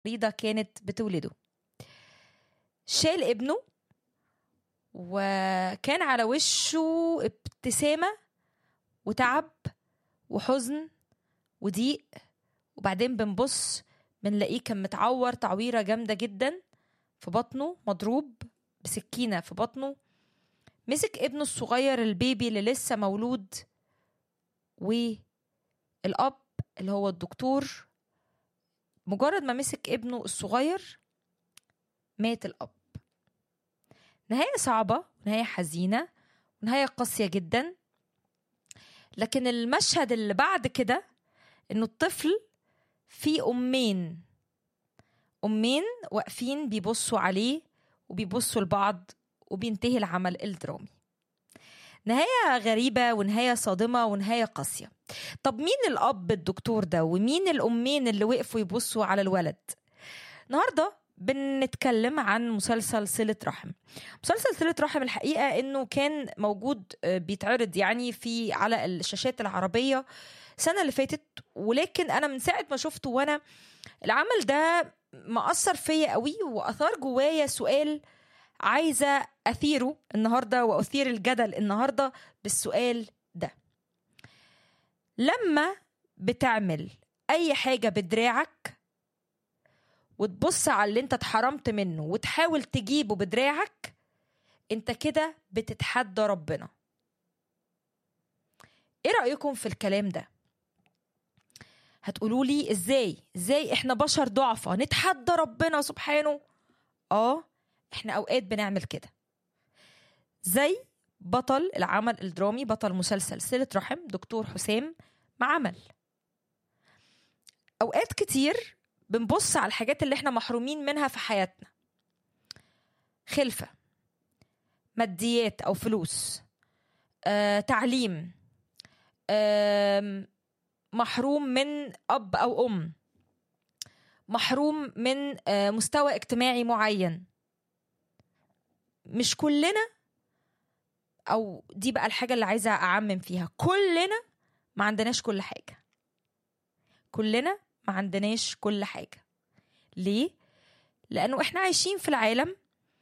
مريضة كانت بتولده شال ابنه وكان على وشه ابتسامة وتعب وحزن وضيق وبعدين بنبص بنلاقيه كان متعور تعويرة جامدة جدا في بطنه مضروب بسكينة في بطنه مسك ابنه الصغير البيبي اللي لسه مولود والأب اللي هو الدكتور مجرد ما مسك ابنه الصغير مات الأب نهاية صعبة نهاية حزينة ونهاية قاسية جدا لكن المشهد اللي بعد كده انه الطفل في امين امين واقفين بيبصوا عليه وبيبصوا لبعض وبينتهي العمل الدرامي نهاية غريبة ونهاية صادمة ونهاية قاسية طب مين الأب الدكتور ده ومين الأمين اللي وقفوا يبصوا على الولد النهاردة بنتكلم عن مسلسل صلة رحم مسلسل صلة رحم الحقيقة انه كان موجود بيتعرض يعني في على الشاشات العربية السنة اللي فاتت ولكن انا من ساعة ما شفته وانا العمل ده مأثر فيا قوي واثار جوايا سؤال عايزة اثيره النهاردة واثير الجدل النهاردة بالسؤال ده لما بتعمل اي حاجة بدراعك وتبص على اللي انت اتحرمت منه وتحاول تجيبه بدراعك انت كده بتتحدى ربنا ايه رأيكم في الكلام ده هتقولوا لي ازاي ازاي احنا بشر ضعفة نتحدى ربنا سبحانه اه احنا اوقات بنعمل كده زي بطل العمل الدرامي بطل مسلسل صلة رحم دكتور حسام ما عمل اوقات كتير بنبص على الحاجات اللي احنا محرومين منها في حياتنا خلفة ماديات أو فلوس آه، تعليم آه، محروم من أب أو أم محروم من آه، مستوى اجتماعي معين مش كلنا أو دي بقى الحاجة اللي عايزة أعمم فيها كلنا ما عندناش كل حاجة كلنا ما عندناش كل حاجة ليه؟ لأنه إحنا عايشين في العالم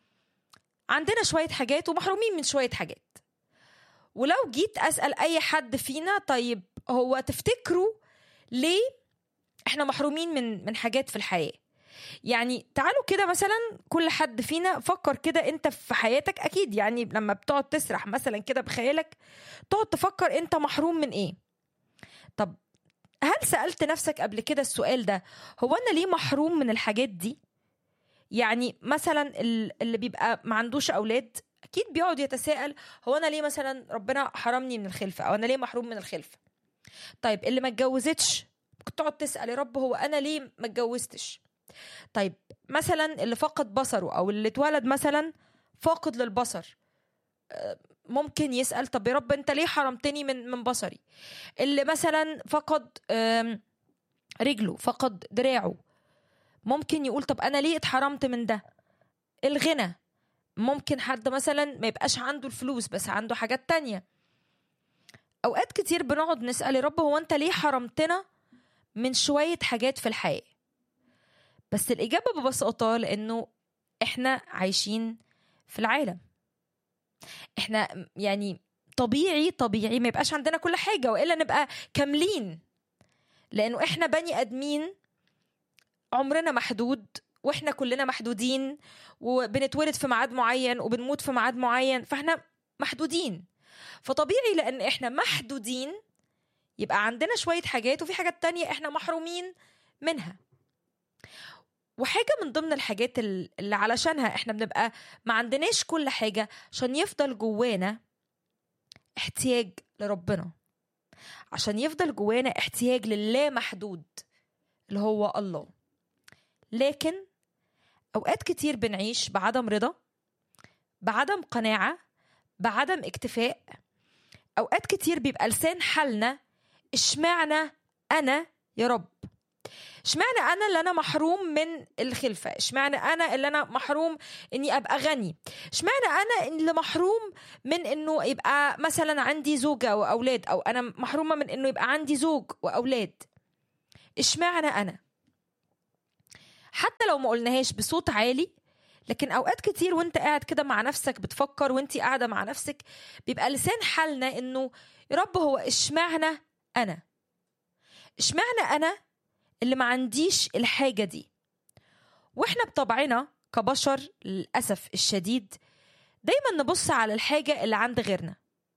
عندنا شوية حاجات ومحرومين من شوية حاجات ولو جيت أسأل أي حد فينا طيب هو تفتكروا ليه إحنا محرومين من من حاجات في الحياة يعني تعالوا كده مثلا كل حد فينا فكر كده انت في حياتك اكيد يعني لما بتقعد تسرح مثلا كده بخيالك تقعد تفكر انت محروم من ايه طب هل سألت نفسك قبل كده السؤال ده هو أنا ليه محروم من الحاجات دي؟ يعني مثلا اللي بيبقى ما عندوش أولاد أكيد بيقعد يتساءل هو أنا ليه مثلا ربنا حرمني من الخلفة أو أنا ليه محروم من الخلفة؟ طيب اللي ما اتجوزتش ممكن تقعد تسأل يا رب هو أنا ليه ما اتجوزتش؟ طيب مثلا اللي فقد بصره أو اللي اتولد مثلا فاقد للبصر ممكن يسأل طب يا رب انت ليه حرمتني من من بصري اللي مثلا فقد رجله فقد دراعه ممكن يقول طب انا ليه اتحرمت من ده الغنى ممكن حد مثلا ما يبقاش عنده الفلوس بس عنده حاجات تانية اوقات كتير بنقعد نسأل يا رب هو انت ليه حرمتنا من شوية حاجات في الحياة بس الإجابة ببساطة لأنه إحنا عايشين في العالم احنا يعني طبيعي طبيعي ما يبقاش عندنا كل حاجة وإلا نبقى كاملين لأنه إحنا بني أدمين عمرنا محدود وإحنا كلنا محدودين وبنتولد في ميعاد معين وبنموت في ميعاد معين فإحنا محدودين فطبيعي لأن إحنا محدودين يبقى عندنا شوية حاجات وفي حاجات تانية إحنا محرومين منها وحاجه من ضمن الحاجات اللي علشانها احنا بنبقى ما عندناش كل حاجه عشان يفضل جوانا احتياج لربنا عشان يفضل جوانا احتياج لله محدود اللي هو الله لكن اوقات كتير بنعيش بعدم رضا بعدم قناعه بعدم اكتفاء اوقات كتير بيبقى لسان حالنا اشمعنى انا يا رب اشمعنى انا اللي انا محروم من الخلفه اشمعنى انا اللي انا محروم اني ابقى غني اشمعنى انا اللي محروم من انه يبقى مثلا عندي زوجه واولاد او انا محرومه من انه يبقى عندي زوج واولاد اشمعنى انا حتى لو ما قلناهاش بصوت عالي لكن اوقات كتير وانت قاعد كده مع نفسك بتفكر وانت قاعده مع نفسك بيبقى لسان حالنا انه يا رب هو اشمعنى انا اشمعنى انا اللي ما عنديش الحاجه دي واحنا بطبعنا كبشر للاسف الشديد دايما نبص على الحاجه اللي عند غيرنا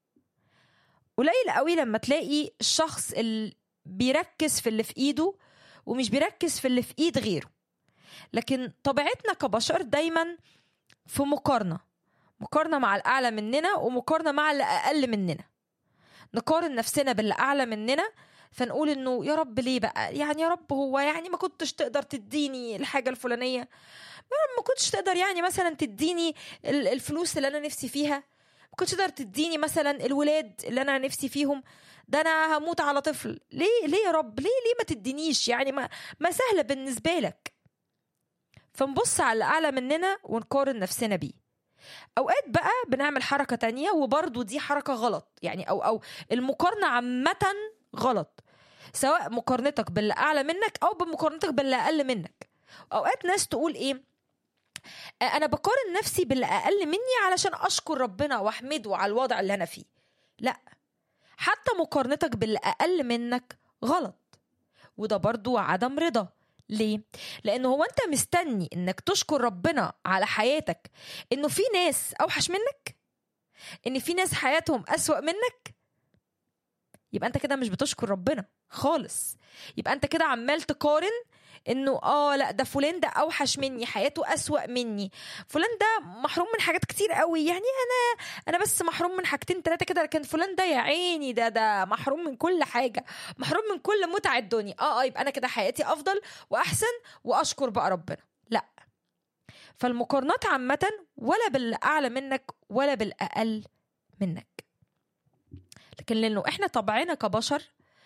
قليل قوي لما تلاقي الشخص اللي بيركز في اللي في ايده ومش بيركز في اللي في ايد غيره لكن طبيعتنا كبشر دايما في مقارنه مقارنه مع الاعلى مننا ومقارنه مع اللي اقل مننا نقارن نفسنا باللي اعلى مننا فنقول انه يا رب ليه بقى يعني يا رب هو يعني ما كنتش تقدر تديني الحاجه الفلانيه يا رب ما كنتش تقدر يعني مثلا تديني الفلوس اللي انا نفسي فيها ما كنتش تقدر تديني مثلا الولاد اللي انا نفسي فيهم ده انا هموت على طفل ليه ليه يا رب ليه ليه ما تدينيش يعني ما ما سهله بالنسبه لك فنبص على اللي اعلى مننا ونقارن نفسنا بيه اوقات بقى بنعمل حركه تانية وبرضو دي حركه غلط يعني او او المقارنه عامه غلط سواء مقارنتك باللي اعلى منك او بمقارنتك باللي اقل منك اوقات ناس تقول ايه انا بقارن نفسي باللي اقل مني علشان اشكر ربنا واحمده على الوضع اللي انا فيه لا حتى مقارنتك باللي اقل منك غلط وده برضو عدم رضا ليه؟ لأنه هو أنت مستني إنك تشكر ربنا على حياتك إنه في ناس أوحش منك؟ إن في ناس حياتهم أسوأ منك؟ يبقى أنت كده مش بتشكر ربنا خالص يبقى أنت كده عمال تقارن انه اه لا ده فلان ده اوحش مني حياته اسوأ مني فلان ده محروم من حاجات كتير قوي يعني انا انا بس محروم من حاجتين ثلاثه كده لكن فلان ده يا عيني ده ده محروم من كل حاجه محروم من كل متع الدنيا اه اه يبقى انا كده حياتي افضل واحسن واشكر بقى ربنا لا فالمقارنات عامه ولا بالاعلى منك ولا بالاقل منك لكن لانه احنا طبعنا كبشر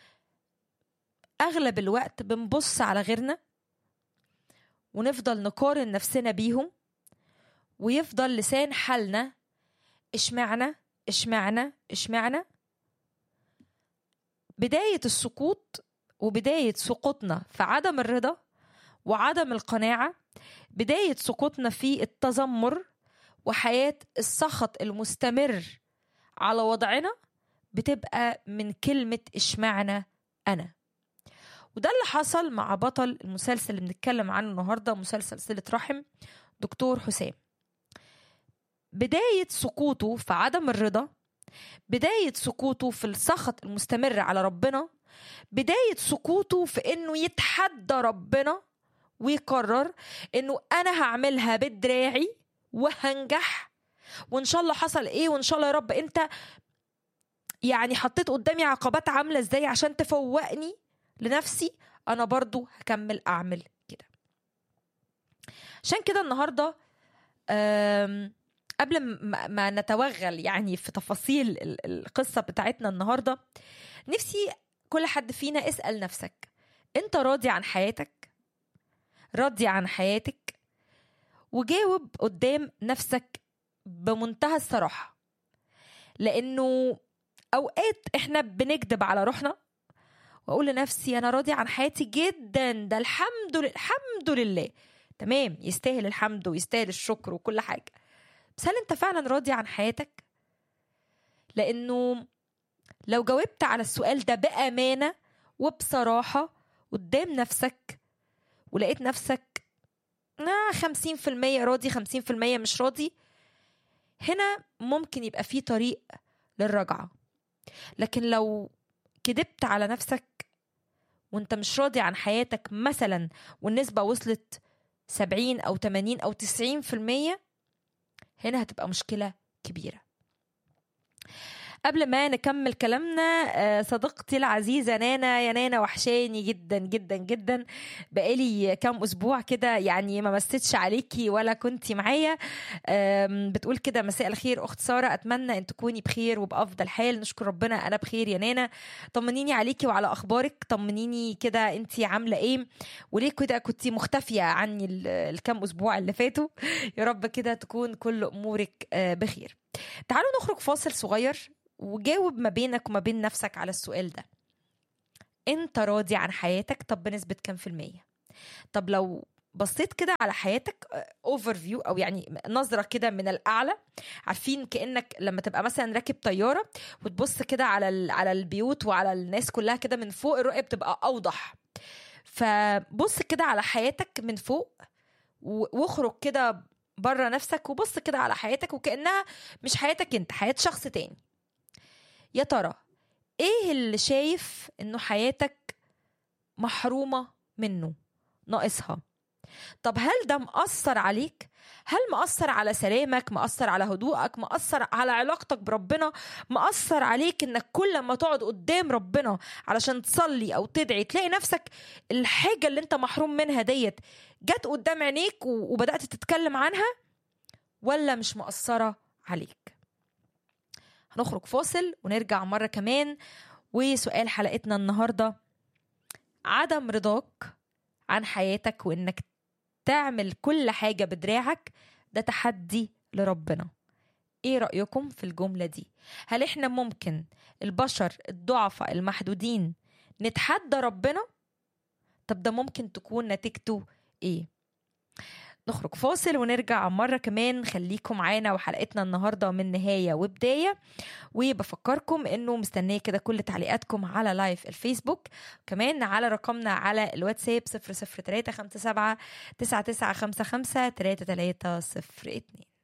اغلب الوقت بنبص على غيرنا ونفضل نقارن نفسنا بيهم ويفضل لسان حالنا اشمعنى اشمعنى اشمعنى بداية السقوط وبداية سقوطنا في عدم الرضا وعدم القناعة بداية سقوطنا في التذمر وحياة السخط المستمر على وضعنا بتبقى من كلمة اشمعنى أنا وده اللي حصل مع بطل المسلسل اللي بنتكلم عنه النهارده مسلسل صلة رحم دكتور حسام بداية سقوطه في عدم الرضا بداية سقوطه في السخط المستمر على ربنا بداية سقوطه في انه يتحدى ربنا ويقرر انه انا هعملها بدراعي وهنجح وان شاء الله حصل ايه وان شاء الله يا رب انت يعني حطيت قدامي عقبات عامله ازاي عشان تفوقني لنفسي انا برضو هكمل اعمل كده عشان كده النهارده قبل ما نتوغل يعني في تفاصيل القصه بتاعتنا النهارده نفسي كل حد فينا اسال نفسك انت راضي عن حياتك راضي عن حياتك وجاوب قدام نفسك بمنتهى الصراحه لانه اوقات احنا بنكذب على روحنا واقول لنفسي انا راضي عن حياتي جدا ده الحمد لله الحمد لله تمام يستاهل الحمد ويستاهل الشكر وكل حاجه بس هل انت فعلا راضي عن حياتك لانه لو جاوبت على السؤال ده بامانه وبصراحه قدام نفسك ولقيت نفسك آه خمسين في المية راضي خمسين في المية مش راضي هنا ممكن يبقى في طريق للرجعة لكن لو كدبت على نفسك وانت مش راضي عن حياتك مثلا والنسبة وصلت سبعين أو تمانين أو تسعين في المية هنا هتبقى مشكلة كبيرة قبل ما نكمل كلامنا صديقتي العزيزه نانا يا نانا وحشاني جدا جدا جدا بقالي كام اسبوع كده يعني ما مسيتش عليكي ولا كنتي معايا بتقول كده مساء الخير اخت ساره اتمنى ان تكوني بخير وبافضل حال نشكر ربنا انا بخير يا نانا طمنيني عليكي وعلى اخبارك طمنيني كده انت عامله ايه وليه كده كنتي مختفيه عني الكام اسبوع اللي فاتوا يا رب كده تكون كل امورك بخير تعالوا نخرج فاصل صغير وجاوب ما بينك وما بين نفسك على السؤال ده انت راضي عن حياتك طب بنسبة كام في المية طب لو بصيت كده على حياتك اوفر فيو او يعني نظره كده من الاعلى عارفين كانك لما تبقى مثلا راكب طياره وتبص كده على ال- على البيوت وعلى الناس كلها كده من فوق الرؤيه بتبقى اوضح فبص كده على حياتك من فوق و- واخرج كده بره نفسك وبص كده على حياتك وكانها مش حياتك انت حياه شخص تاني يا ترى ايه اللي شايف انه حياتك محرومه منه ناقصها طب هل ده مأثر عليك؟ هل مأثر على سلامك؟ مأثر على هدوءك؟ مأثر على علاقتك بربنا؟ مأثر عليك انك كل ما تقعد قدام ربنا علشان تصلي او تدعي تلاقي نفسك الحاجة اللي انت محروم منها ديت جت قدام عينيك و- وبدأت تتكلم عنها ولا مش مأثرة عليك؟ هنخرج فاصل ونرجع مرة كمان وسؤال حلقتنا النهاردة عدم رضاك عن حياتك وانك تعمل كل حاجة بدراعك ده تحدي لربنا ايه رأيكم في الجملة دي هل احنا ممكن البشر الضعفاء المحدودين نتحدى ربنا طب ده ممكن تكون نتيجته ايه نخرج فاصل ونرجع مرة كمان خليكم معانا وحلقتنا النهاردة من نهاية وبداية وبفكركم انه مستنية كده كل تعليقاتكم على لايف الفيسبوك كمان على رقمنا على الواتساب 00357 9955 3302